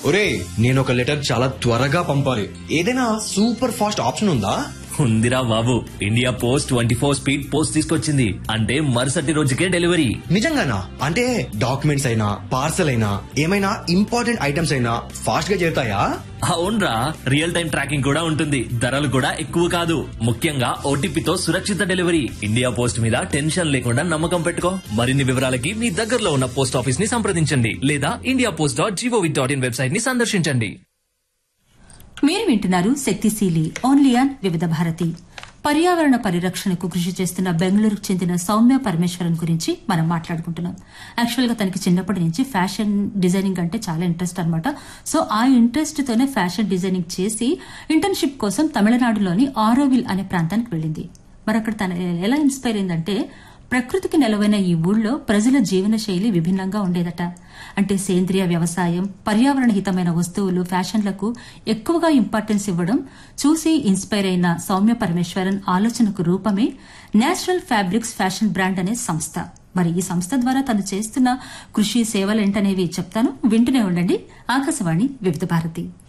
ఒరే నేను ఒక లెటర్ చాలా త్వరగా పంపాలి ఏదైనా సూపర్ ఫాస్ట్ ఆప్షన్ ఉందా ఉందిరా బాబు India post twenty four speed post తీసుకొచ్చింది అంటే మరుసటి రోజుకే డెలివరీ నిజంగానా అంటే డాక్యుమెంట్స్ అయినా పార్సల్ అయినా ఏమైనా ఇంపార్టెంట్ ఐటమ్స్ అయినా ఫాస్ట్ గా చేరుతాయా అవునరా రియల్ టైం ట్రాకింగ్ కూడా ఉంటుంది ధరలు కూడా ఎక్కువ కాదు ముఖ్యంగా ఓటీపీతో సురక్షిత డెలివరీ ఇండియా పోస్ట్ మీద టెన్షన్ లేకుండా నమ్మకం పెట్టుకో మరిన్ని వివరాలకి మీ దగ్గరలో ఉన్న పోస్ట్ ఆఫీస్ ని సంప్రదించండి లేదా India post dot gov dot in website ని సందర్శించండి మీరు వింటున్నారు శక్తిశీలి ఓన్లీ ఆన్ వివిధ భారతి పర్యావరణ పరిరక్షణకు కృషి చేస్తున్న బెంగళూరుకు చెందిన సౌమ్య పరమేశ్వరన్ గురించి మనం మాట్లాడుకుంటున్నాం యాక్చువల్ గా తనకి చిన్నప్పటి నుంచి ఫ్యాషన్ డిజైనింగ్ అంటే చాలా ఇంట్రెస్ట్ అనమాట సో ఆ ఇంట్రెస్ట్ తోనే ఫ్యాషన్ డిజైనింగ్ చేసి ఇంటర్న్షిప్ కోసం తమిళనాడులోని ఆరోవిల్ అనే ప్రాంతానికి వెళ్ళింది మరి అక్కడ తన ఎలా ఇన్స్పైర్ అయిందంటే ప్రకృతికి నెలవైన ఈ ఊళ్ళో ప్రజల జీవన శైలి విభిన్నంగా ఉండేదట అంటే సేంద్రియ వ్యవసాయం పర్యావరణ హితమైన వస్తువులు ఫ్యాషన్లకు ఎక్కువగా ఇంపార్టెన్స్ ఇవ్వడం చూసి ఇన్స్పైర్ అయిన సౌమ్య పరమేశ్వరన్ ఆలోచనకు రూపమే నేచురల్ ఫ్యాబ్రిక్స్ ఫ్యాషన్ బ్రాండ్ అనే సంస్థ మరి ఈ సంస్థ ద్వారా తను చేస్తున్న కృషి సేవలేంటనేవి చెప్తాను వింటూనే ఉండండి ఆకాశవాణి వివిధ భారతి